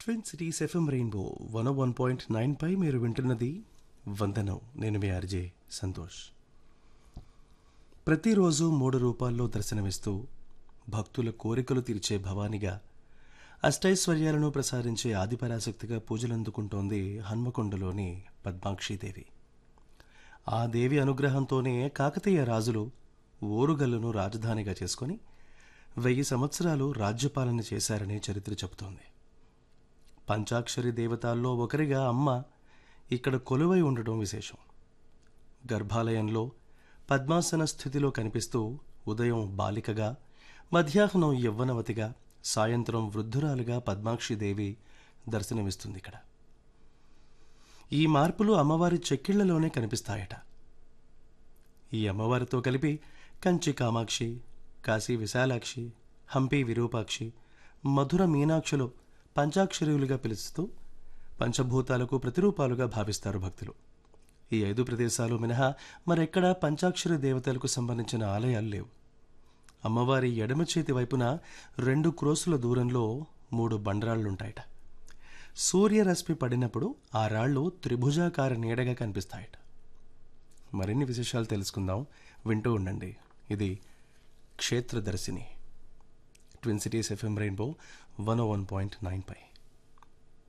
twin cities FM rainbow one one point nine పై మీరు వింటున్నది వందనం నేను మీ ఆర్జే సంతోష్ ప్రతిరోజు మూడు రూపాల్లో దర్శనమిస్తూ భక్తుల కోరికలు తీర్చే భవానిగా అష్టైశ్వర్యాలను ప్రసాదించే ఆదిపరాశక్తిగా పూజలందుకుంటోంది హన్మకొండలోని పద్మాక్షిదేవి ఆ దేవి అనుగ్రహంతోనే కాకతీయ రాజులు ఓరుగల్లును రాజధానిగా చేసుకొని వెయ్యి సంవత్సరాలు రాజ్యపాలన చేశారని చరిత్ర చెబుతోంది పంచాక్షరి దేవతాల్లో ఒకరిగా అమ్మ ఇక్కడ కొలువై ఉండటం విశేషం గర్భాలయంలో పద్మాసన స్థితిలో కనిపిస్తూ ఉదయం బాలికగా మధ్యాహ్నం యవ్వనవతిగా సాయంత్రం వృద్ధురాలుగా పద్మాక్షిదేవి దర్శనమిస్తుంది ఇక్కడ ఈ మార్పులు అమ్మవారి చెక్కిళ్లలోనే కనిపిస్తాయట ఈ అమ్మవారితో కలిపి కంచి కామాక్షి కాశీ విశాలాక్షి హంపి విరూపాక్షి మధుర మీనాక్షులు పంచాక్షరీలుగా పిలుస్తూ పంచభూతాలకు ప్రతిరూపాలుగా భావిస్తారు భక్తులు ఈ ఐదు ప్రదేశాలు మినహా మరెక్కడా పంచాక్షరి దేవతలకు సంబంధించిన ఆలయాలు లేవు అమ్మవారి ఎడమ చేతి వైపున రెండు క్రోసుల దూరంలో మూడు బండరాళ్లుంటాయట సూర్యరశ్మి పడినప్పుడు ఆ రాళ్ళు త్రిభుజాకార నీడగా కనిపిస్తాయట మరిన్ని విశేషాలు తెలుసుకుందాం వింటూ ఉండండి ఇది క్షేత్రదర్శిని twin cities FM rainbow one one point nine పై